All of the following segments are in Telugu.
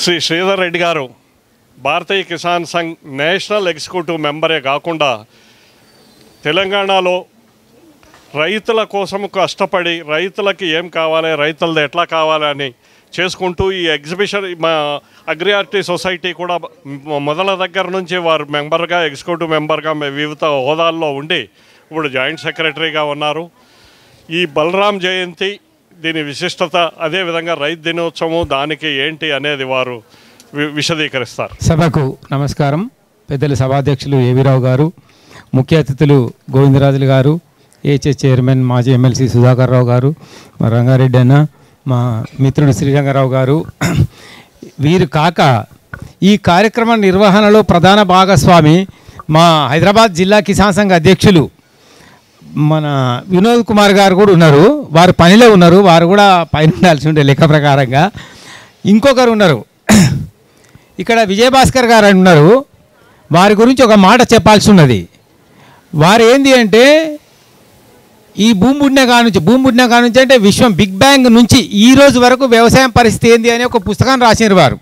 శ్రీ శ్రీధర్ రెడ్డి గారు భారతీయ కిసాన్ సంఘ్ నేషనల్ ఎగ్జిక్యూటివ్ మెంబరే కాకుండా తెలంగాణలో రైతుల కోసం కష్టపడి రైతులకి ఏం కావాలి రైతులది ఎట్లా కావాలని చేసుకుంటూ ఈ ఎగ్జిబిషన్ మా అగ్రియారిటీ సొసైటీ కూడా మొ- మొదల దగ్గర నుంచి వారు మెంబర్గా ఎగ్జిక్యూటివ్ మెంబర్గా మే- వివిధ హోదాల్లో ఉండి ఇప్పుడు జాయింట్ సెక్రటరీగా ఉన్నారు ఈ బలరాం జయంతి దీని విశిష్టత అదేవిధంగా రైతు దినోత్సవం దానికి ఏంటి అనేది వారు వి- విశదీకరిస్తారు సభకు నమస్కారం పెద్దల సభాధ్యక్షులు ఏవిరావు గారు ముఖ్య అతిథులు గోవిందరాజులు గారు ఏహెచ్ఎస్ చైర్మన్ మాజీ ఎమ్మెల్సీ సుధాకర్ రావు గారు మా రంగారెడ్డి అన్న మా మిత్రుడు శ్రీరంగారావు గారు వీరు కాక ఈ కార్యక్రమ నిర్వహణలో ప్రధాన భాగస్వామి మా హైదరాబాద్ జిల్లా కిసాన్ సంఘ అధ్యక్షులు మన వినోద్ కుమార్ గారు కూడా ఉన్నారు వారు పనిలో ఉన్నారు వారు కూడా పైన ఉండాల్సి ఉండే లెక్క ప్రకారంగా ఇంకొకరు ఉన్నారు ఇక్కడ విజయభాస్కర్ గారు అని ఉన్నారు వారి గురించి ఒక మాట చెప్పాల్సి ఉన్నది వారు ఏంది అంటే ఈ భూమి పుట్టిన కాడ నుంచి భూమి పుట్టిన కాడ నుంచి అంటే విశ్వం బిగ్ బ్యాంగ్ నుంచి ఈ రోజు వరకు వ్యవసాయం పరిస్థితి ఏంది అని ఒక పుస్తకం రాసినారు వారు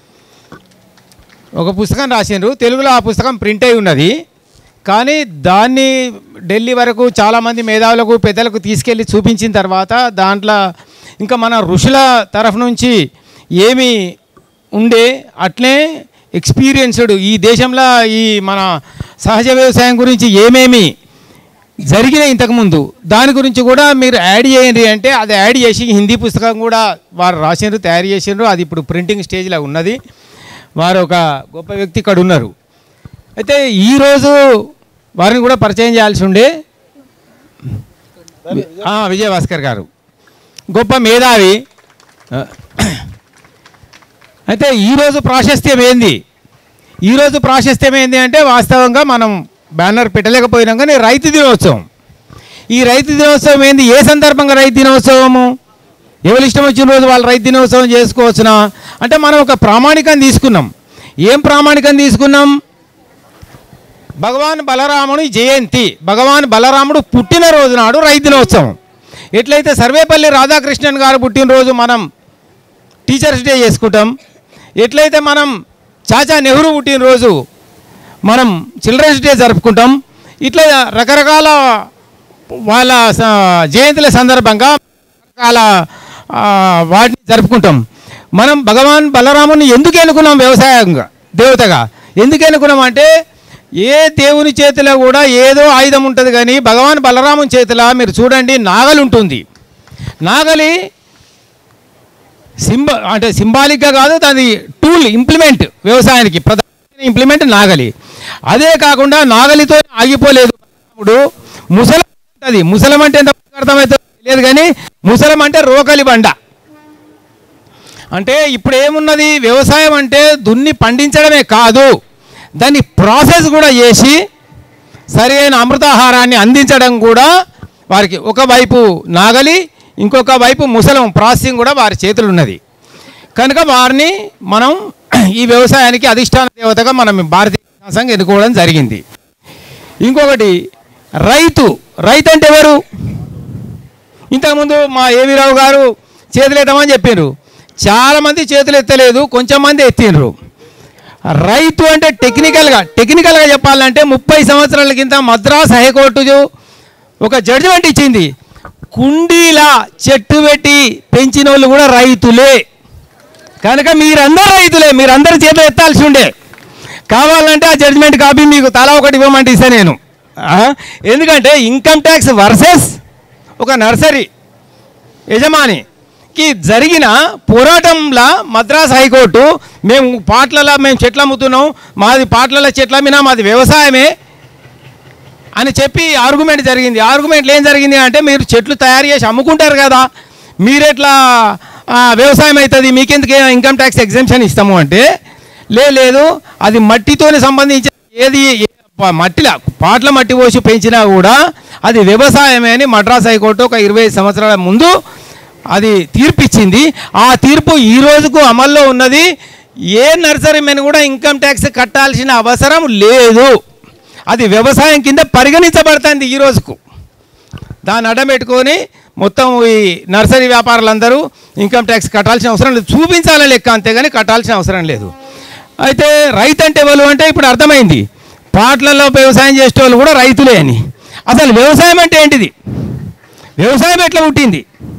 ఒక పుస్తకం రాసిండ్రు తెలుగులో ఆ పుస్తకం ప్రింట్ అయి ఉన్నది కానీ దాన్ని ఢిల్లీ వరకు చాలామంది మేధావులకు పెద్దలకు తీసుకెళ్ళి చూపించిన తర్వాత దాంట్లో ఇంకా మన ఋషుల తరఫు నుంచి ఏమి ఉండే అట్లే ఎక్స్పీరియన్స్డ్ ఈ దేశంలో ఈ మన సహజ వ్యవసాయం గురించి ఏమేమి జరిగిన ఇంతకుముందు దాని గురించి కూడా మీరు యాడ్ చేయండి అంటే అది యాడ్ చేసి హిందీ పుస్తకం కూడా వారు రాసిండ్రు తయారు చేసిండ్రు అది ఇప్పుడు ప్రింటింగ్ స్టేజ్లో ఉన్నది వారు ఒక గొప్ప వ్యక్తి ఇక్కడ ఉన్నారు అయితే ఈరోజు వారిని కూడా పరిచయం చేయాల్సి ఉండే ఆ, విజయభాస్కర్ గారు గొప్ప మేధావి ఆ, అయితే ఈరోజు ప్రాశస్త్యం ఏంది ఈరోజు ప్రాశస్త్యం ఏంది అంటే వాస్తవంగా మనం బ్యానర్ పెట్టలేకపోయినాం కానీ రైతు దినోత్సవం ఈ రైతు దినోత్సవం ఏంది ఏ సందర్భంగా రైతు దినోత్సవము ఎవరి ఇష్టం వచ్చిన రోజు వాళ్ళు రైతు దినోత్సవం చేసుకోవచ్చునా అంటే మనం ఒక ప్రామాణికం తీసుకున్నాం ఏం ప్రామాణికం తీసుకున్నాం భగవాన్ బలరాముని జయంతి భగవాన్ బలరాముడు పుట్టినరోజు నాడు రైతు దినోత్సవం ఎట్లయితే సర్వేపల్లి రాధాకృష్ణన్ గారు పుట్టినరోజు మనం టీచర్స్ డే చేసుకుంటాం ఎట్లయితే మనం చాచా నెహ్రూ పుట్టినరోజు మనం చిల్డ్రన్స్ డే జరుపుకుంటాం ఇట్లా రకరకాల వాళ్ళ స- జయంతుల సందర్భంగా రకరకాల ఆ, వాటిని జరుపుకుంటాం మనం భగవాన్ బలరాముని ఎందుకు ఎన్నుకున్నాం వ్యవసాయంగా దేవతగా ఎందుకు ఎన్నుకున్నాం అంటే ఏ దేవుని చేతిలో కూడా ఏదో ఆయుధం ఉంటుంది కానీ భగవాన్ బలరాముని చేతిలో మీరు చూడండి నాగలి ఉంటుంది నాగలి సింబ అంటే సింబాలిక్గా కాదు దాని టూల్ ఇంప్లిమెంట్ వ్యవసాయానికి ప్రధాన ఇంప్లిమెంట్ నాగలి అదే కాకుండా నాగలితో ఆగిపోలేదు ఇప్పుడు ముసలం ఉంటుంది ముసలం అంటే ఎంత అర్థమవుతుందో తెలియదు కానీ ముసలం అంటే రోకలి బండ అంటే ఇప్పుడు ఏమున్నది వ్యవసాయం అంటే దున్ని పండించడమే కాదు దాన్ని ప్రాసెస్ కూడా చేసి సరైన అమృతాహారాన్ని అందించడం కూడా వారికి ఒకవైపు నాగలి ఇంకొక వైపు ముసలం ప్రాసెసింగ్ కూడా వారి చేతులు ఉన్నది కనుక వారిని మనం ఈ వ్యవసాయానికి అధిష్టాన దేవతగా మనం భారతీయ సంఘం ఎన్నుకోవడం జరిగింది ఇంకొకటి రైతు రైతు అంటే ఎవరు ఇంతకుముందు మా ఏవిరావు గారు చేతులు ఎత్తమని చెప్పారు చాలామంది చేతులు ఎత్తలేదు కొంచెం మంది ఎత్తిండ్రు రైతు అంటే టెక్నికల్గా టెక్నికల్గా చెప్పాలంటే ముప్పై సంవత్సరాల కింద మద్రాస్ హైకోర్టు ఒక జడ్జిమెంట్ ఇచ్చింది కుండీలా చెట్టు పెట్టి పెంచిన వాళ్ళు కూడా రైతులే కనుక మీరందరూ రైతులే మీరందరూ చేతులు ఎత్తాల్సి ఉండే కావాలంటే ఆ జడ్జిమెంట్ కాపీ మీకు తలా ఒకటి ఇవ్వమంటే ఇస్తా నేను ఆ? ఎందుకంటే ఇన్కమ్ ట్యాక్స్ వర్సెస్ ఒక నర్సరీ యజమానికి జరిగిన పోరాటంలో మద్రాస్ హైకోర్టు మేము పాటలలో మేము చెట్లు అమ్ముతున్నాం మాది పాటల చెట్ల మీద మాది వ్యవసాయమే అని చెప్పి ఆర్గ్యుమెంట్ జరిగింది ఆర్గ్యుమెంట్లు ఏం జరిగింది అంటే మీరు చెట్లు తయారు చేసి అమ్ముకుంటారు కదా మీరెట్లా ఆ, వ్యవసాయం అవుతుంది మీకెందుకు ఇన్కమ్ ట్యాక్స్ ఎగ్జామ్షన్ ఇస్తాము అంటే లే లేదు అది మట్టితోనే సంబంధించి ఏది ఏ- ప- మట్టిలా పాటల మట్టి పోసి పెంచినా కూడా అది వ్యవసాయమే అని మద్రాస్ హైకోర్టు ఒక ఇరవై సంవత్సరాల ముందు అది తీర్పు ఇచ్చింది ఆ తీర్పు ఈ రోజుకు అమల్లో ఉన్నది ఏ నర్సరీ మెన్ కూడా ఇన్కమ్ ట్యాక్స్ కట్టాల్సిన అవసరం లేదు అది వ్యవసాయం కింద పరిగణించబడుతుంది ఈ రోజుకు దాన్ని అడ్డం పెట్టుకొని మొత్తం ఈ నర్సరీ వ్యాపారులందరూ ఇన్కమ్ ట్యాక్స్ కట్టాల్సిన అవసరం లేదు చూపించాలని లెక్క అంతేగాని కట్టాల్సిన అవసరం లేదు అయితే రైతు అంటే ఎవరు అంటే ఇప్పుడు అర్థమైంది పాటలలో వ్యవసాయం చేసే వాళ్ళు కూడా రైతులే అని అసలు వ్యవసాయం అంటే ఏంటిది వ్యవసాయం ఎట్లా పుట్టింది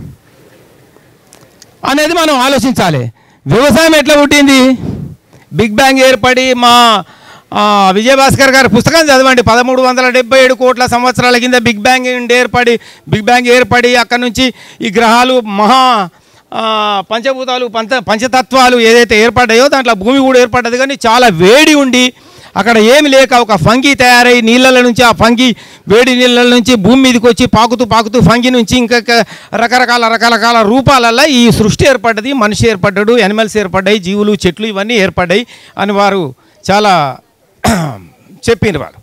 అనేది మనం ఆలోచించాలి వ్యవసాయం ఎట్లా పుట్టింది బిగ్ బ్యాంగ్ ఏర్పడి మా ఆ, విజయభాస్కర్ గారి పుస్తకం చదవండి పదమూడు వందల డెబ్బై ఏడు కోట్ల సంవత్సరాల కింద బిగ్ బ్యాంగ్ ఏర్పడి బిగ్ బ్యాంగ్ ఏర్పడి అక్కడ నుంచి ఈ గ్రహాలు మహా ఆ, పంచభూతాలు పంచ పంచతత్వాలు ఏదైతే ఏర్పడ్డాయో దాంట్లో భూమి కూడా ఏర్పడ్డది కానీ చాలా వేడి ఉండి అక్కడ ఏమి లేక ఒక ఫంగి తయారై నీళ్ళ నుంచి ఆ ఫంగి వేడి నీళ్ళ నుంచి భూమి మీదకి వచ్చి పాకుతూ పాకుతూ ఫంగి నుంచి ఇంకా రకరకాల రకరకాల రూపాలల్లో ఈ సృష్టి ఏర్పడ్డది మనిషి ఏర్పడ్డాడు యానిమల్స్ ఏర్పడ్డాయి జీవులు చెట్లు ఇవన్నీ ఏర్పడ్డాయి అని వారు చాలా చెప్పిన వారు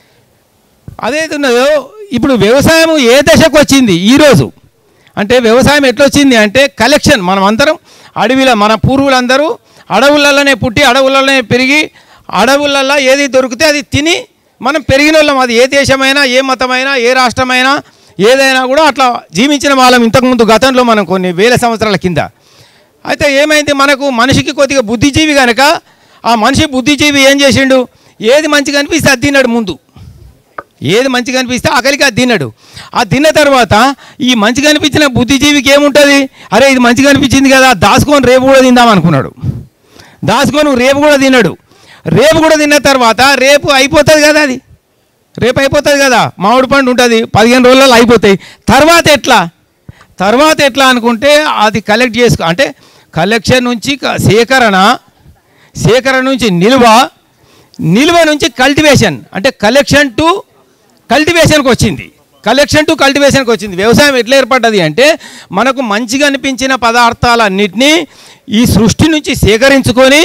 అదైతే ఉన్నదో ఇప్పుడు వ్యవసాయం ఏ దశకు వచ్చింది ఈరోజు అంటే వ్యవసాయం ఎట్లా వచ్చింది అంటే కలెక్షన్ మనం అందరం అడవిలో మన పూర్వులందరూ అడవులలోనే పుట్టి అడవులలోనే పెరిగి అడవులలో ఏది దొరికితే అది తిని మనం పెరిగిన వాళ్ళం అది ఏ దేశమైనా ఏ మతమైనా ఏ రాష్ట్రమైనా ఏదైనా కూడా అట్లా జీవించిన వాళ్ళం ఇంతకుముందు గతంలో మనం కొన్ని వేల సంవత్సరాల కింద అయితే ఏమైంది మనకు మనిషికి కొద్దిగా బుద్ధిజీవి కనుక ఆ మనిషి బుద్ధిజీవి ఏం చేసిండు ఏది మంచిగా అనిపిస్తే అది తిన్నాడు ముందు ఏది మంచిగా అనిపిస్తే ఆకలికి అది తిన్నాడు ఆ తిన్న తర్వాత ఈ మంచిగా అనిపించిన బుద్ధిజీవికి ఏముంటుంది అరే ఇది మంచిగా అనిపించింది కదా దాచుకొని రేపు కూడా తిందాం అనుకున్నాడు దాచుకొని రేపు కూడా తిన్నాడు రేపు కూడా తిన్న తర్వాత రేపు అయిపోతుంది కదా అది రేపు అయిపోతుంది కదా మామిడి పండు ఉంటుంది పదిహేను రోజులలో అయిపోతాయి తర్వాత ఎట్లా తర్వాత ఎట్లా అనుకుంటే అది కలెక్ట్ చేసుకో అంటే కలెక్షన్ నుంచి క- సేకరణ సేకరణ నుంచి నిల్వ నిల్వ నుంచి కల్టివేషన్ అంటే కలెక్షన్ టు కల్టివేషన్కి వచ్చింది కలెక్షన్ టు కల్టివేషన్కి వచ్చింది వ్యవసాయం ఎట్లా ఏర్పడ్డది అంటే మనకు మంచిగా అనిపించిన పదార్థాలన్నింటినీ ఈ సృష్టి నుంచి సేకరించుకొని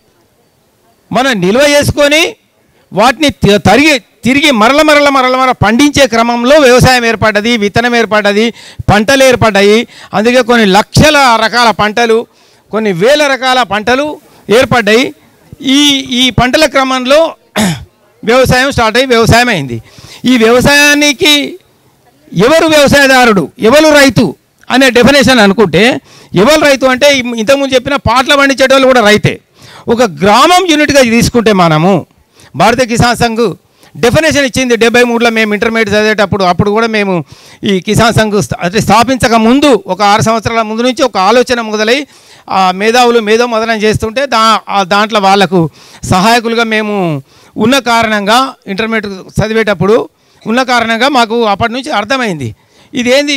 మనం నిల్వ చేసుకొని వాటిని తి- తరిగి తిరిగి మరల మరల మరల మరల పండించే క్రమంలో వ్యవసాయం ఏర్పడ్డది విత్తనం ఏర్పడ్డది పంటలు ఏర్పడ్డాయి అందుకే కొన్ని లక్షల రకాల పంటలు కొన్ని వేల రకాల పంటలు ఏర్పడ్డాయి ఈ ఈ పంటల క్రమంలో వ్యవసాయం స్టార్ట్ అయ్యి వ్యవసాయం అయింది ఈ వ్యవసాయానికి ఎవరు వ్యవసాయదారుడు ఎవరు రైతు అనే డెఫినేషన్ అనుకుంటే ఎవరు రైతు అంటే ఇం- ఇంతకుముందు చెప్పిన పాటలు పండించేటోళ్ళు కూడా రైతే ఒక గ్రామం యూనిట్గా తీసుకుంటే మనము భారతీయ కిసాన్ సంఘ్ డెఫినేషన్ ఇచ్చింది డెబ్బై మూడులో మేము ఇంటర్మీడియట్ చదివేటప్పుడు అప్పుడు కూడా మేము ఈ కిసాన్ సంఘ్ స్థా- అంటే స్థాపించక ముందు ఒక ఆరు సంవత్సరాల ముందు నుంచి ఒక ఆలోచన మొదలై ఆ మేధావులు మేధో మొదలైన చేస్తుంటే దా ఆ దాంట్లో వాళ్ళకు సహాయకులుగా మేము ఉన్న కారణంగా ఇంటర్మీడియట్ చదివేటప్పుడు ఉన్న కారణంగా మాకు అప్పటి నుంచి అర్థమైంది ఇదేంది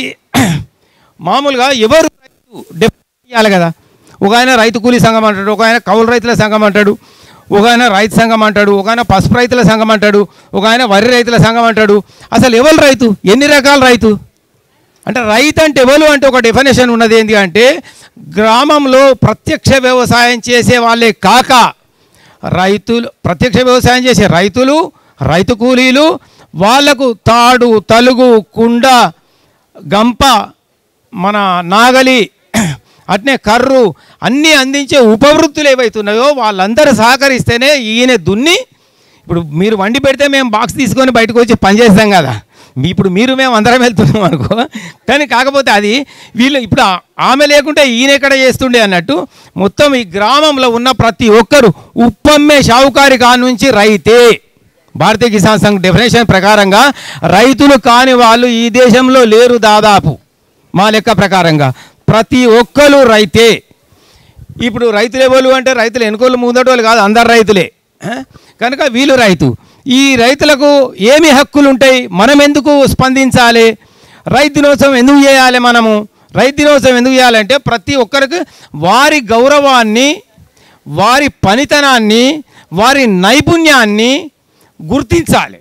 మామూలుగా ఎవరు రైతు డెఫినేషన్ ఇవ్వాలి కదా ఒక ఆయన రైతు కూలీ సంఘం అంటాడు ఒక ఆయన కౌలు రైతుల సంఘం అంటాడు ఒక ఆయన రైతు సంఘం అంటాడు ఒక ఆయన పసుపు రైతుల సంఘం అంటాడు ఒక ఆయన వరి రైతుల సంఘం అంటాడు అసలు ఎవరు రైతు ఎన్ని రకాల రైతు అంటే రైతు అంటే ఎవరు అంటే ఒక డెఫినేషన్ ఉన్నది ఏంటి అంటే గ్రామంలో ప్రత్యక్ష వ్యవసాయం చేసే వాళ్ళే కాక రైతులు ప్రత్యక్ష వ్యవసాయం చేసే రైతులు రైతు కూలీలు వాళ్లకు తాడు తలుగు కుండ గంప మన నాగలి అట్నే కర్రు అన్నీ అందించే ఉపవృత్తులు ఏవైతున్నాయో వాళ్ళందరూ సహకరిస్తేనే ఈయన దున్ని ఇప్పుడు మీరు వండి పెడితే మేము బాక్స్ తీసుకొని బయటకు వచ్చి పని చేస్తాం కదా మీ ఇప్పుడు మీరు మేము అందరం వెళ్తున్నాం అనుకో కానీ కాకపోతే అది వీళ్ళు ఇప్పుడు ఆ- ఆమె లేకుంటే ఈయన ఎక్కడ చేస్తుండే అన్నట్టు మొత్తం ఈ గ్రామంలో ఉన్న ప్రతి ఒక్కరు ఉప్పమ్మే షావుకారి కా నుంచి రైతే భారతీయ కిసాన్ సంఘ్ డెఫినేషన్ ప్రకారంగా రైతులు కాని వాళ్ళు ఈ దేశంలో లేరు దాదాపు మా లెక్క ప్రకారంగా ప్రతి ఒక్కరు రైతే ఇప్పుడు రైతులు ఎవరు అంటే రైతులు ఎన్నికలు ముందటోళ్ళు కాదు అందరు రైతులే ఆ? కనుక వీళ్ళు రైతు ఈ రైతులకు ఏమి హక్కులు ఉంటాయి మనం ఎందుకు స్పందించాలి రైతు దినోత్సవం ఎందుకు చేయాలి మనము రైతు దినోత్సవం ఎందుకు చేయాలంటే ప్రతి ఒక్కరికి వారి గౌరవాన్ని వారి పనితనాన్ని వారి నైపుణ్యాన్ని గుర్తించాలి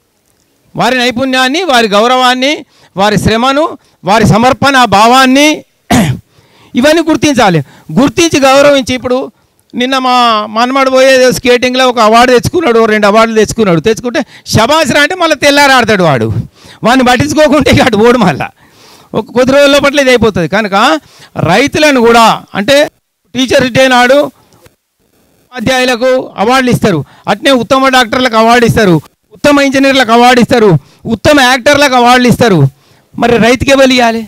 వారి నైపుణ్యాన్ని వారి గౌరవాన్ని వారి శ్రమను వారి సమర్పణ భావాన్ని ఇవన్నీ గుర్తించాలి గుర్తించి గౌరవించి ఇప్పుడు నిన్న మా మనమడు పోయే స్కేటింగ్లో ఒక అవార్డు తెచ్చుకున్నాడు ఓ రెండు అవార్డులు తెచ్చుకున్నాడు తెచ్చుకుంటే శబాసరా అంటే మళ్ళీ తెల్లారి ఆడతాడు వాడు వాడిని పట్టించుకోకుంటే ఇక అటు ఓడు మళ్ళా ఒక కొద్ది రోజుల పట్ల ఇది అయిపోతుంది కనుక రైతులను కూడా అంటే టీచర్స్ డే నాడు ఉపాధ్యాయులకు అవార్డులు ఇస్తారు అట్నే ఉత్తమ డాక్టర్లకు అవార్డు ఇస్తారు ఉత్తమ ఇంజనీర్లకు అవార్డు ఇస్తారు ఉత్తమ యాక్టర్లకు అవార్డులు ఇస్తారు మరి రైతుకే బలియాలి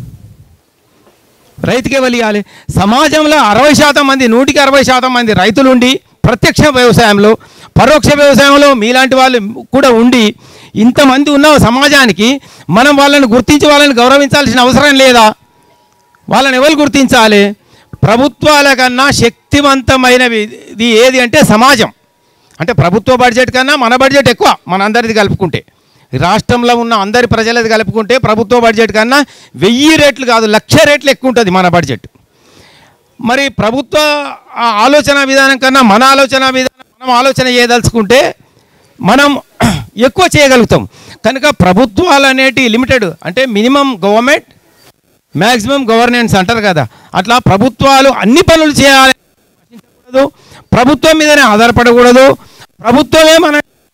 రైతుకే బలియాలి సమాజంలో అరవై శాతం మంది నూటికి అరవై శాతం మంది రైతులుండి ప్రత్యక్ష వ్యవసాయంలో పరోక్ష వ్యవసాయంలో మీలాంటి వాళ్ళు కూడా ఉండి ఇంతమంది ఉన్న సమాజానికి మనం వాళ్ళని గుర్తించి వాళ్ళని గౌరవించాల్సిన అవసరం లేదా వాళ్ళని ఎవరు గుర్తించాలి ప్రభుత్వాల కన్నా శక్తివంతమైనవి ఇది ఏది అంటే సమాజం అంటే ప్రభుత్వ బడ్జెట్ కన్నా మన బడ్జెట్ ఎక్కువ మన అందరిది కలుపుకుంటే రాష్ట్రంలో ఉన్న అందరి ప్రజలది కలుపుకుంటే ప్రభుత్వ బడ్జెట్ కన్నా వెయ్యి రేట్లు కాదు లక్ష రేట్లు ఎక్కువ ఉంటుంది మన బడ్జెట్ మరి ప్రభుత్వ ఆ ఆలోచన విధానం కన్నా మన ఆలోచన విధానం మనం ఆలోచన చేయదలుచుకుంటే మనం ఎక్కువ చేయగలుగుతాం కనుక ప్రభుత్వాలు అనేటి లిమిటెడ్ అంటే మినిమం గవర్నమెంట్ మ్యాక్సిమం గవర్నెన్స్ అంటారు కదా అట్లా ప్రభుత్వాలు అన్ని పనులు చేయాలి ఆశించకూడదు. ప్రభుత్వం మీదనే ఆధారపడకూడదు ప్రభుత్వమే మన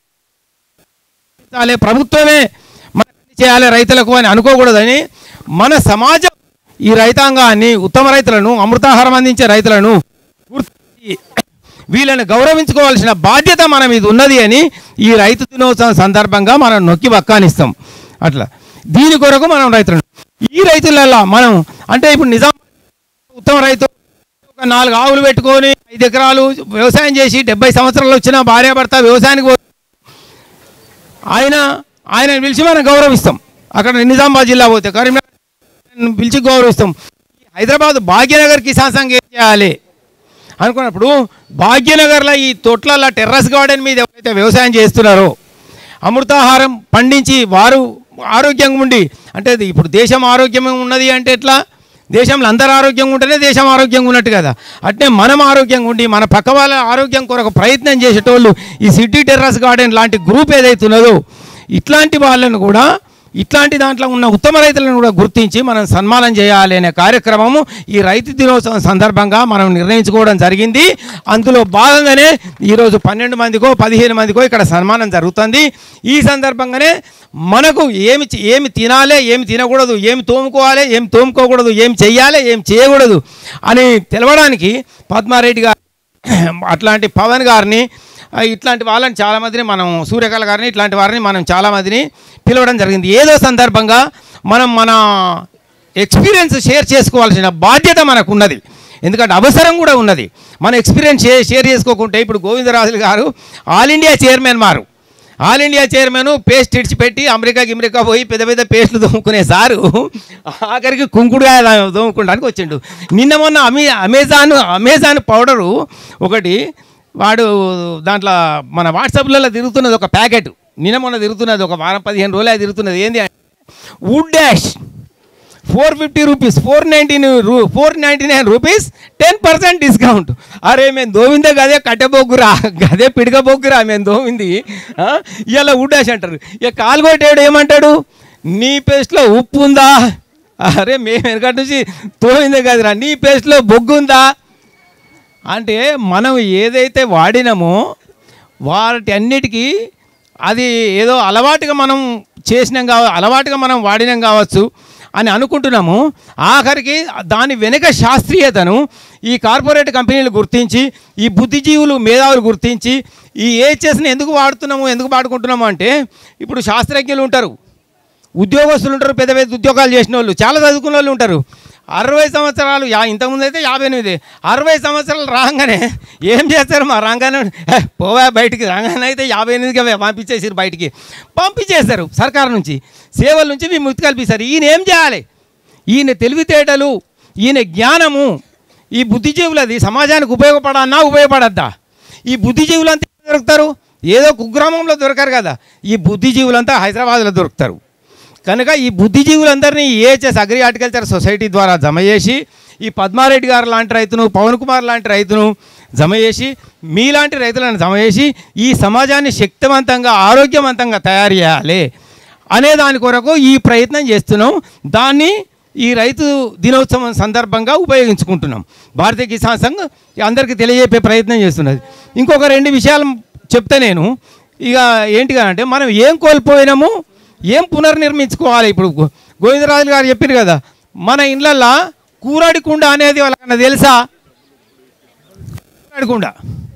చేయాలి, ప్రభుత్వమే మన చేయాలి రైతులకు అని అనుకోకూడదని మన సమాజం ఈ రైతాంగాన్ని ఉత్తమ రైతులను అమృతాహారం అందించే రైతులను గుర్తించి వీళ్ళని గౌరవించుకోవాల్సిన బాధ్యత మన మీద ఉన్నది అని ఈ రైతు దినోత్సవం సందర్భంగా మనం నొక్కి వక్కానిస్తాం అట్లా దీని కొరకు మనం రైతులను ఈ రైతులల్లా మనం అంటే ఇప్పుడు నిజాం ఉత్తమ రైతు ఒక నాలుగు ఆవులు పెట్టుకొని ఐదు ఎకరాలు వ్యవసాయం చేసి డెబ్బై సంవత్సరాలు వచ్చిన భార్యాభర్త వ్యవసాయానికి పో- ఆయన ఆయన పిలిచి మనం గౌరవిస్తాం అక్కడ నిజామాబాద్ జిల్లా పోతే కరీంనగర్ పిలిచి గౌరవిస్తాం ఈ హైదరాబాద్ భాగ్యనగర్ కిసాన్ సంఘ్ ఏం చేయాలి అనుకున్నప్పుడు భాగ్యనగర్లో ఈ తొట్ల టెర్రస్ గార్డెన్ మీద ఎవరైతే వ్యవసాయం చేస్తున్నారో అమృతాహారం పండించి వారు ఆరోగ్యంగా ఉండి అంటే అది ఇప్పుడు దేశం ఆరోగ్యంగా ఉన్నది అంటే ఎట్లా దేశంలో అందరు ఆరోగ్యంగా ఉంటేనే దేశం ఆరోగ్యంగా ఉన్నట్టు కదా అట్నే మనం ఆరోగ్యంగా ఉండి మన పక్క వాళ్ళ ఆరోగ్యం కొరకు ప్రయత్నం చేసేటోళ్ళు ఈ సిటీ టెర్రస్ గార్డెన్ లాంటి గ్రూప్ ఏదైతే ఉన్నదో ఇట్లాంటి వాళ్ళను కూడా ఇట్లాంటి దాంట్లో ఉన్న ఉత్తమ రైతులను కూడా గుర్తించి మనం సన్మానం చేయాలి అనే కార్యక్రమము ఈ రైతు దినోత్సవం సందర్భంగా మనం నిర్ణయించుకోవడం జరిగింది అందులో భాగంగానే ఈరోజు పన్నెండు మందికో పదిహేను మందికో ఇక్కడ సన్మానం జరుగుతుంది ఈ సందర్భంగానే మనకు ఏమి చే- ఏమి తినాలి ఏమి తినకూడదు ఏమి తోముకోవాలి ఏమి తోముకోకూడదు ఏం చెయ్యాలి ఏం చేయకూడదు అని తెలవడానికి పద్మారెడ్డి గారు అట్లాంటి పవన్ గారిని ఆ, ఇట్లాంటి వాళ్ళని చాలామందిని మనం సూర్యకళ గారిని ఇట్లాంటి వారిని మనం చాలామందిని పిలవడం జరిగింది ఏదో సందర్భంగా మనం మన ఎక్స్పీరియన్స్ షేర్ చేసుకోవాల్సిన బాధ్యత మనకు ఉన్నది ఎందుకంటే అవసరం కూడా ఉన్నది మన ఎక్స్పీరియన్స్ షే షేర్ చేసుకోకుంటే ఇప్పుడు Govindarajulu garu all India chairman మారు ఆల్ ఇండియా చైర్మన్ పేస్ట్ ఇడిచిపెట్టి అమెరికా గిమెరికా పోయి పెద్ద పెద్ద పేస్ట్లు దోముకునే సారు ఆఖరికి కుంకుడుగా దోముకోవడానికి వచ్చిండు నిన్న మొన్న అమే అమెజాన్ అమెజాన్ పౌడరు ఒకటి వాడు దాంట్లో మన వాట్సాప్లలో తిరుగుతున్నది ఒక ప్యాకెట్ నిన్న మొన్న తిరుగుతున్నది ఒక వారం పదిహేను రోజులు తిరుగుతున్నది ఏంది అంటే wood dash four fifty rupees four nineteen రూ four ninety nine rupees ten percent discount అరే మేము దోవిందే గదే కట్టెబొగ్గురా గదే పిడకబొగ్గురా మేము దోవింది ఆ? ఇలా ఉడ్డాసి అంటారు ఇక కాలు కొట్టేడు ఏమంటాడు నీ పేస్ట్లో ఉప్పు ఉందా అరే మేము వెనకటి నుంచి తోవిందే కదరా నీ పేస్ట్లో బొగ్గు ఉందా అంటే మనం ఏదైతే వాడినామో వాటి అన్నిటికీ అది ఏదో అలవాటుగా మనం చేసినాం కావ అలవాటుగా మనం వాడినాం కావచ్చు అని అనుకుంటున్నాము ఆఖరికి దాని వెనుక శాస్త్రీయతను ఈ కార్పొరేట్ కంపెనీలు గుర్తించి ఈ బుద్ధిజీవులు మేధావులు గుర్తించి ఈ ఏహెచ్ఎస్ని ఎందుకు వాడుతున్నాము ఎందుకు వాడుకుంటున్నాము అంటే ఇప్పుడు శాస్త్రజ్ఞులు ఉంటారు ఉద్యోగస్తులు ఉంటారు పెద్ద పెద్ద ఉద్యోగాలు చేసిన వాళ్ళు చాలా చదువుకున్న వాళ్ళు ఉంటారు అరవై సంవత్సరాలు యా ఇంతకుముందు అయితే యాభై ఎనిమిది అరవై సంవత్సరాలు రాగానే ఏం చేస్తారు మా రాగానే "ఏ, పోవా బయటికి రాగానే అయితే యాభై ఎనిమిదికి పంపించేసారు బయటికి పంపించేస్తారు సర్కారు నుంచి సేవల నుంచి విముక్తి కల్పిస్తారు ఈయన ఏం చేయాలి ఈయన తెలివితేటలు ఈయన జ్ఞానము ఈ బుద్ధిజీవులది సమాజానికి ఉపయోగపడన్నా ఉపయోగపడద్దా ఈ బుద్ధిజీవులంతా ఎక్కడ దొరుకుతారు ఏదో కుగ్రామంలో దొరకరు కదా ఈ బుద్ధిజీవులంతా హైదరాబాద్లో దొరుకుతారు కనుక ఈ బుద్ధిజీవులందరినీ ఏహెచ్ఎస్ అగ్రి హార్టికల్చర్ సొసైటీ ద్వారా జమ చేసి ఈ పద్మారెడ్డి గారు లాంటి రైతును పవన్ కుమార్ లాంటి రైతును జమ చేసి మీలాంటి రైతులను జమ చేసి ఈ సమాజాన్ని శక్తివంతంగా ఆరోగ్యవంతంగా తయారు చేయాలి అనే దాని కొరకు ఈ ప్రయత్నం చేస్తున్నాం దాన్ని ఈ రైతు దినోత్సవం సందర్భంగా ఉపయోగించుకుంటున్నాం భారతీయ కిసాన్ సంఘ్ అందరికీ తెలియజెప్పే ప్రయత్నం చేస్తున్నది ఇంకొక రెండు విషయాలు చెప్తే నేను ఇక ఏంటిగా అంటే మనం ఏం కోల్పోయినాము ఏం పునర్నిర్మించుకోవాలి ఇప్పుడు గో- గోవిందరాజులు గారు చెప్పారు కదా మన ఇండ్లల్లో కూరాడి కుండ అనేది వాళ్ళకన్నా తెలుసా కూరాడి కుండ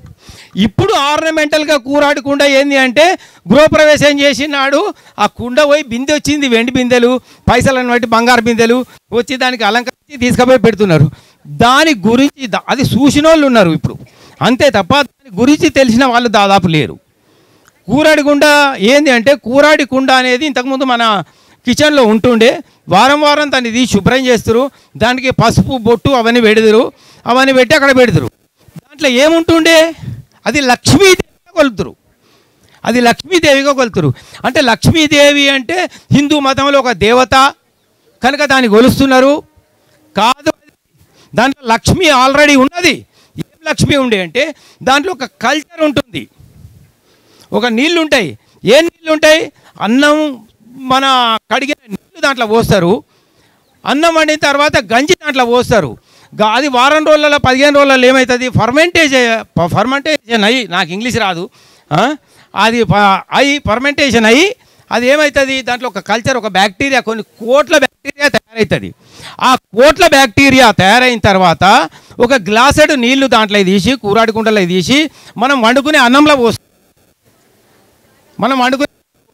ఇప్పుడు ఆర్నమెంటల్గా కూరాడకుండా ఏంది అంటే గృహప్రవేశం చేసినాడు ఆ కుండ పోయి బిందె వచ్చింది వెండి బిందెలు పైసలను బట్టి బంగారు బిందెలు వచ్చి దానికి అలంకరించి తీసుకుపోయి పెడుతున్నారు దాని గురించి ద- అది చూసిన వాళ్ళు ఉన్నారు ఇప్పుడు అంతే తప్ప దాని గురించి తెలిసిన వాళ్ళు దాదాపు లేరు కూరాడి కుండ ఏంది అంటే కూరాడి కుండ అనేది ఇంతకుముందు మన కిచెన్లో ఉంటుండే వారం వారం దాన్ని తీసి శుభ్రం చేస్తారు దానికి పసుపు బొట్టు అవన్నీ పెడతారు అవన్నీ పెట్టి అక్కడ పెడతారు దాంట్లో ఏముంటుండే అది లక్ష్మీదేవిగా కొలుతురు అది లక్ష్మీదేవిగా కొలుతురు అంటే లక్ష్మీదేవి అంటే హిందూ మతంలో ఒక దేవత కనుక దాన్ని కొలుస్తున్నారు కాదు అది. దాంట్లో లక్ష్మి ఆల్రెడీ ఉన్నది ఏం లక్ష్మి ఉండే అంటే దాంట్లో ఒక కల్చర్ ఉంటుంది ఒక నీళ్ళు ఉంటాయి ఏ నీళ్ళు ఉంటాయి అన్నం మన కడిగిన నీళ్ళు దాంట్లో పోస్తారు అన్నం వండిన తర్వాత గంజి దాంట్లో పోస్తారు గా- అది వారం రోజులలో పదిహేను రోజులలో ఏమవుతుంది ఫర్మెంటేజ్ ఫర్మెంటేషన్ అయ్యి నాకు ఇంగ్లీష్ రాదు ఆ? అది ప- అయ్యి ఫర్మెంటేషన్ అయ్యి అది ఏమవుతుంది దాంట్లో ఒక కల్చర్ ఒక బ్యాక్టీరియా కొన్ని కోట్ల బ్యాక్టీరియా తయారవుతుంది ఆ కోట్ల బ్యాక్టీరియా తయారైన తర్వాత ఒక గ్లాసెడ్ నీళ్లు దాంట్లో తీసి కూరాడి కుండలో తీసి మనం వండుకునే అన్నంలో పోస్తాం మనం వండుకునే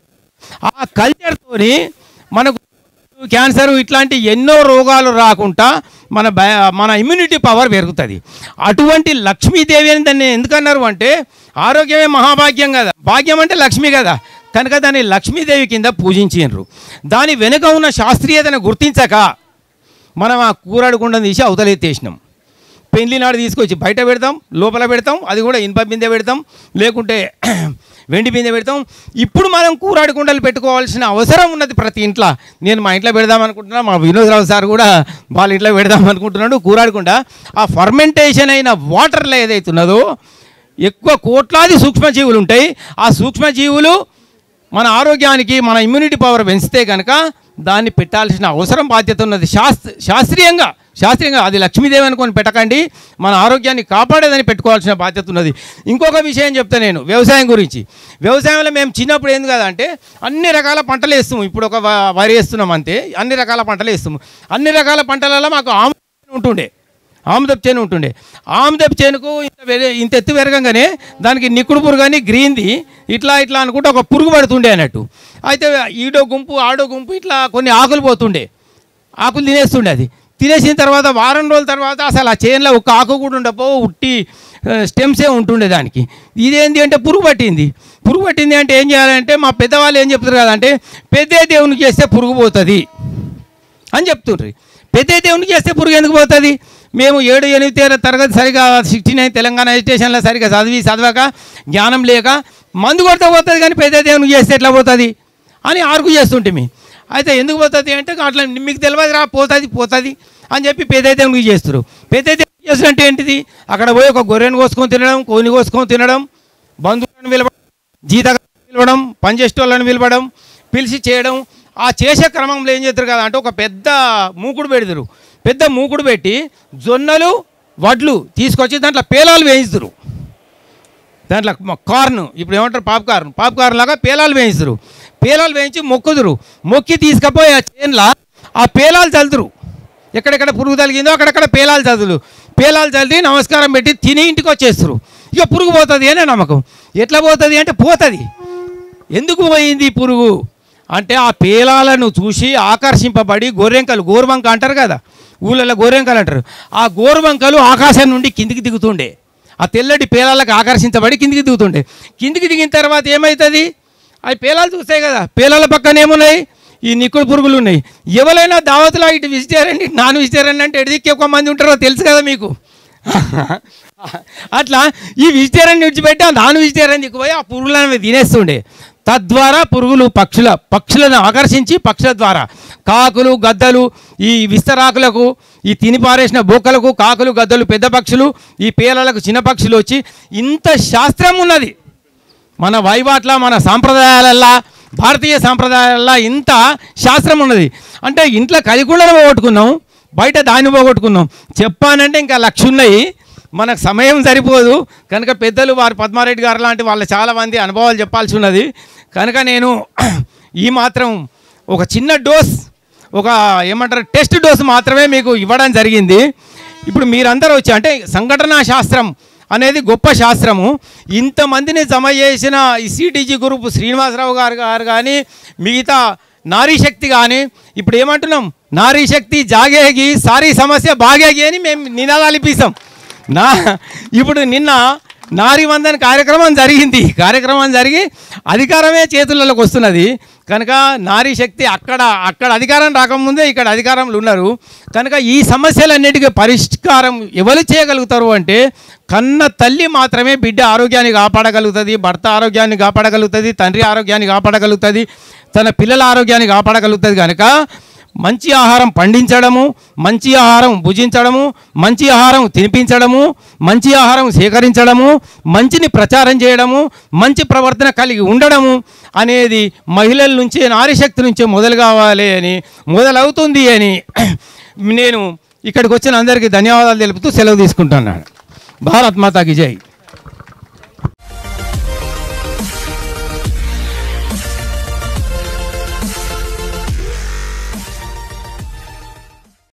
ఆ కల్చర్తోని మనకు క్యాన్సర్ ఇట్లాంటి ఎన్నో రోగాలు రాకుండా మన బ- మన ఇమ్యూనిటీ పవర్ పెరుగుతుంది అటువంటి లక్ష్మీదేవి అని దాన్ని ఎందుకన్నారు అంటే ఆరోగ్యమే మహాభాగ్యం కదా భాగ్యం అంటే లక్ష్మి కదా కనుక దాన్ని లక్ష్మీదేవి కింద పూజించారు దాని వెనుక ఉన్న శాస్త్రీయతను గుర్తించక మనం ఆ కూరాడకుండా తీసి అవతలెత్తేసినాం పెళ్లి నాడు తీసుకొచ్చి బయట పెడతాం లోపల పెడతాం అది కూడా ఇనుప బిందె పెడతాం లేకుంటే వెండి బిందె పెడతాం ఇప్పుడు మనం కూరాడి కుండలు పెట్టుకోవాల్సిన అవసరం ఉన్నది ప్రతి ఇంట్లో నేను మా ఇంట్లో పెడదాం అనుకుంటున్నా మా వినోదరావు సార్ కూడా వాళ్ళ ఇంట్లో పెడదాం అనుకుంటున్నాడు కూరాడకుండ ఆ ఫర్మెంటేషన్ అయిన వాటర్లో ఏదైతే ఉన్నదో ఎక్కువ కోట్లాది సూక్ష్మజీవులు ఉంటాయి ఆ సూక్ష్మజీవులు మన ఆరోగ్యానికి మన ఇమ్యూనిటీ పవర్ పెంచితే కనుక దాన్ని పెట్టాల్సిన అవసరం బాధ్యత ఉన్నది శాస్త్ర శాస్త్రీయంగా శాస్త్రీయంగా అది లక్ష్మీదేవి అనుకొని పెట్టకండి మన ఆరోగ్యాన్ని కాపాడేదని పెట్టుకోవాల్సిన బాధ్యత ఉన్నది ఇంకొక విషయం చెప్తా నేను వ్యవసాయం గురించి వ్యవసాయంలో మేము చిన్నప్పుడు ఏంది కదా అంటే అన్ని రకాల పంటలు వేస్తాము ఇప్పుడు ఒక వ- వరి వేస్తున్నాం అంతే అన్ని రకాల పంటలు వేస్తాము అన్ని రకాల పంటలలో మాకు ఆము ఉంటుండే ఆముదపు చేను ఉంటుండే ఆముదపు చేనుకు ఇంత వెర- ఇంత ఎత్తు పెరగంగానే దానికి నిక్కుడు పురుగు అని గ్రీన్ది ఇట్లా ఇట్లా అనుకుంటే ఒక పురుగు పడుతుండే అన్నట్టు అయితే ఈడో గుంపు ఆడో గుంపు ఇట్లా కొన్ని ఆకులు పోతుండే ఆకులు తినేస్తుండే అది తినేసిన తర్వాత వారం రోజుల తర్వాత అసలు ఆ చేనులో ఒక ఆకు కూడా ఉండపో ఉట్టి ఆ, స్టెమ్సే ఉంటుండే దానికి ఇదేంటి అంటే పురుగు పట్టింది పురుగు పట్టింది అంటే ఏం చేయాలంటే మా పెద్దవాళ్ళు ఏం చెప్తారు కదంటే పెద్ద దేవునికి చేస్తే పురుగు పోతుంది అని చెప్తుండ్రి పెద్ద దేవునికి చేస్తే పురుగు ఎందుకు పోతుంది మేము ఏడు ఎనిమిది తేర తరగతి సరిగా సిక్స్టీ నైన్ తెలంగాణ ఎడ్యుకేషన్లో సరిగా చదివి చదవక జ్ఞానం లేక మందు కొడితే పోతుంది కానీ పెద్ద దేవునికి చేస్తే ఎట్లా పోతుంది అని ఆర్గు చేస్తుంటిమి అయితే ఎందుకు పోతుంది అంటే అట్లా మీకు తెలియదు రా పోతుంది పోతుంది అని చెప్పి పెద్ద దేవునికి చేస్తారు పెద్ద దేవునికి చేస్తున్నట్టు ఏంటిది అక్కడ పోయి ఒక గొర్రెను కోసుకొని తినడం కోని కోసుకొని తినడం బంధువులను పిలవడం జీతగాలను పిలవడం పనిచేసేటోళ్ళని పిలవడం పిలిచి చేయడం ఆ చేసే క్రమంలో ఏం చేస్తారు కదా అంటే ఒక పెద్ద మూకుడు పెడతారు పెద్ద మూకుడు పెట్టి జొన్నలు వడ్లు తీసుకొచ్చి దాంట్లో పేలాలు వేయిస్తారు దాంట్లో మ- కార్న్ ఇప్పుడు ఏమంటారు పాప్ కార్న్ పాప్ కార్న్ లాగా పేలాలు వేయిస్తారు పేలాలు వేయించి మొక్కుదురు మొక్కి తీసుకపోయి ఆ చేన్లా ఆ పేలాలు చల్లుతురు ఎక్కడెక్కడ పురుగు తగిలిందో అక్కడక్కడ పేలాలు చదువులు పేలాలు చల్లి నమస్కారం పెట్టి తిని ఇంటికి వచ్చేస్తారు ఇక పురుగు పోతుంది అనే నమ్మకం ఎట్లా పోతుంది అంటే పోతుంది ఎందుకు పోయింది ఈ పురుగు అంటే ఆ పేలాలను చూసి ఆకర్షింపబడి గోరెంకలు గోరువంక అంటారు కదా ఊళ్ళలో గోరెంకలు అంటారు ఆ గోరువంకలు ఆకాశం నుండి కిందికి దిగుతుండే ఆ తెల్లటి పేలాలకు ఆకర్షించబడి కిందికి దిగుతుండే కిందికి దిగిన తర్వాత ఏమవుతుంది అవి పేలాలు చూస్తాయి కదా పేలాల పక్కన ఏమున్నాయి ఈ నిక్కుడు పురుగులు ఉన్నాయి ఎవరైనా దావత్లో ఇటు వెజిటేరియన్ ఇటు నాన్ వెజిటేరియన్ అంటే ఎడికి ఎక్కువ మంది ఉంటారో తెలుసు కదా మీకు అట్లా ఈ వెజిటేరియన్ విడిచిపెట్టి ఆ నాన్ వెజిటేరియన్ దిక్కుపోయి ఆ పురుగులను తినేస్తుండే తద్వారా పురుగులు పక్షుల పక్షులను ఆకర్షించి పక్షుల ద్వారా కాకులు గద్దలు ఈ విస్తరాకులకు ఈ తిని పారేసిన బొక్కలకు కాకులు గద్దలు పెద్ద పక్షులు ఈ పేలలకు చిన్న పక్షులు వచ్చి ఇంత శాస్త్రం ఉన్నది మన వైవాట్ల మన సాంప్రదాయాలల్లా భారతీయ సాంప్రదాయాలల్లా ఇంత శాస్త్రం ఉన్నది అంటే ఇంట్లో కలికుండను పోగొట్టుకున్నాం బయట దాన్ని పోగొట్టుకున్నాం చెప్పానంటే ఇంకా లక్ష ఉన్నాయి మనకు సమయం సరిపోదు కనుక పెద్దలు వారు పద్మారెడ్డి గారు లాంటి వాళ్ళ చాలామంది అనుభవాలు చెప్పాల్సి ఉన్నది కనుక నేను ఈ మాత్రం ఒక చిన్న డోస్ ఒక ఏమంటారు టెస్ట్ డోస్ మాత్రమే మీకు ఇవ్వడం జరిగింది ఇప్పుడు మీరందరూ వచ్చి అంటే సంఘటనా శాస్త్రం అనేది గొప్ప శాస్త్రము ఇంతమందిని జమ చేసిన ఈ సిటీజీ గ్రూప్ శ్రీనివాసరావు గారు గారు కానీ మిగతా నారీ శక్తి కానీ ఇప్పుడు ఏమంటున్నాం నారీ శక్తి జాగేగి సారీ సమస్య బాగేగి అని మేము నినాదాలు ఇప్పిస్తాం నా ఇప్పుడు నిన్న నారీ వందన్ కార్యక్రమం జరిగింది కార్యక్రమం జరిగి అధికారమే చేతులలోకి వస్తున్నది కనుక నారీ శక్తి అక్కడ అక్కడ అధికారం రాకముందే ఇక్కడ అధికారంలో ఉన్నారు కనుక ఈ సమస్యలన్నిటికీ పరిష్కారం ఎవరు చేయగలుగుతారు అంటే కన్న తల్లి మాత్రమే బిడ్డ ఆరోగ్యాన్ని కాపాడగలుగుతుంది భర్త ఆరోగ్యాన్ని కాపాడగలుగుతుంది తండ్రి ఆరోగ్యాన్ని కాపాడగలుగుతుంది తన పిల్లల ఆరోగ్యాన్ని కాపాడగలుగుతుంది కనుక మంచి ఆహారం పండించడము మంచి ఆహారం భుజించడము మంచి ఆహారం తినిపించడము మంచి ఆహారం సేకరించడము మంచిని ప్రచారం చేయడము మంచి ప్రవర్తన కలిగి ఉండడము అనేది మహిళల నుంచే నారీశక్తి నుంచే మొదలు కావాలి అని మొదలవుతుంది అని నేను ఇక్కడికి వచ్చిన అందరికీ ధన్యవాదాలు తెలుపుతూ సెలవు తీసుకుంటున్నాను భారత్ మాతాకి జై